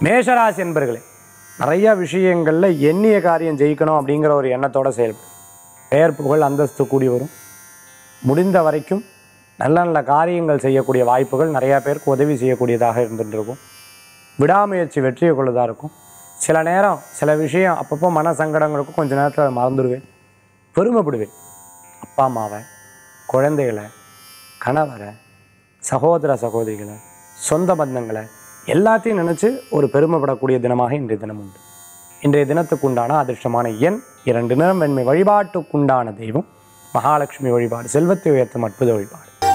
மேஷராசி என்பர்களே நிறைய விஷயங்களில் எண்ணிய காரியம் ஜெயிக்கணும் அப்படிங்கிற ஒரு எண்ணத்தோட செயல்படும் பெயர் புகழ் அந்தஸ்து கூடி வரும் முடிந்த வரைக்கும் நல்ல நல்ல காரியங்கள் செய்யக்கூடிய வாய்ப்புகள் நிறையா பேருக்கு உதவி செய்யக்கூடியதாக இருந்துட்டு இருக்கும் விடாமுயற்சி வெற்றியை கொள்ளதாக இருக்கும் சில நேரம் சில விஷயம் அப்பப்போ மன சங்கடங்களுக்கும் கொஞ்ச நேரத்தில் மறந்துடுவேன் பெருமைப்படுவேன் அப்பா அம்மாவை குழந்தைகளை கணவரை சகோதர சகோதரிகளை சொந்த பந்தங்களை எல்லாத்தையும் நினச்சி ஒரு பெருமைப்படக்கூடிய தினமாக இன்றைய தினம் உண்டு இன்றைய தினத்துக்குண்டான அதிர்ஷ்டமான எண் இரண்டு நிறம் வெண்மை வழிபாட்டுக்குண்டான தெய்வம் மகாலட்சுமி வழிபாடு செல்வத்தை உயர்த்தும் அற்புத வழிபாடு